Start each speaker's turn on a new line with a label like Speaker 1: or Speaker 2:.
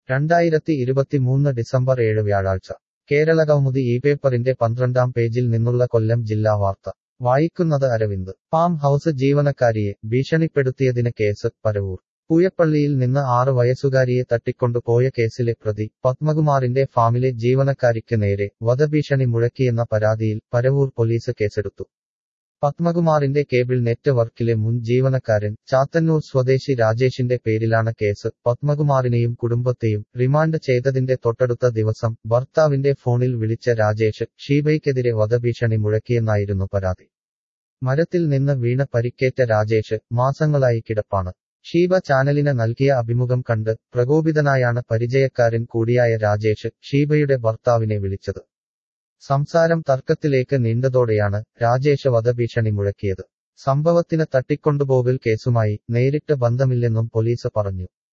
Speaker 1: രണ്ടായിരത്തി ഇരുപത്തിമൂന്ന് ഡിസംബർ ഏഴ് വ്യാഴാഴ്ച കേരളകൗമുദി ഈ പേപ്പറിന്റെ പന്ത്രണ്ടാം പേജിൽ നിന്നുള്ള കൊല്ലം ജില്ലാ വാർത്ത വായിക്കുന്നത് അരവിന്ദ് ഫാം ഹൌസ് ജീവനക്കാരിയെ ഭീഷണിപ്പെടുത്തിയതിന് കേസ് പരവൂർ പൂയപ്പള്ളിയിൽ നിന്ന് ആറ് വയസ്സുകാരിയെ തട്ടിക്കൊണ്ടുപോയ കേസിലെ പ്രതി പത്മകുമാറിന്റെ ഫാമിലെ ജീവനക്കാരിക്ക് നേരെ വധഭീഷണി മുഴക്കിയെന്ന പരാതിയിൽ പരവൂർ പോലീസ് കേസെടുത്തു പത്മകുമാറിന്റെ കേബിൾ നെറ്റ്വർക്കിലെ മുൻ ജീവനക്കാരൻ ചാത്തന്നൂർ സ്വദേശി രാജേഷിന്റെ പേരിലാണ് കേസ് പത്മകുമാറിനെയും കുടുംബത്തെയും റിമാൻഡ് ചെയ്തതിന്റെ തൊട്ടടുത്ത ദിവസം ഭർത്താവിന്റെ ഫോണിൽ വിളിച്ച രാജേഷ് ഷീബയ്ക്കെതിരെ വധഭീഷണി മുഴക്കിയെന്നായിരുന്നു പരാതി മരത്തിൽ നിന്ന് വീണ പരിക്കേറ്റ രാജേഷ് മാസങ്ങളായി കിടപ്പാണ് ഷീബ ചാനലിന് നൽകിയ അഭിമുഖം കണ്ട് പ്രകോപിതനായാണ് പരിചയക്കാരൻ കൂടിയായ രാജേഷ് ഷീബയുടെ ഭർത്താവിനെ വിളിച്ചത് സംസാരം തർക്കത്തിലേക്ക് നീണ്ടതോടെയാണ് രാജേഷ് വധഭീഷണി മുഴക്കിയത് സംഭവത്തിന് തട്ടിക്കൊണ്ടുപോകൽ കേസുമായി നേരിട്ട് ബന്ധമില്ലെന്നും പോലീസ് പറഞ്ഞു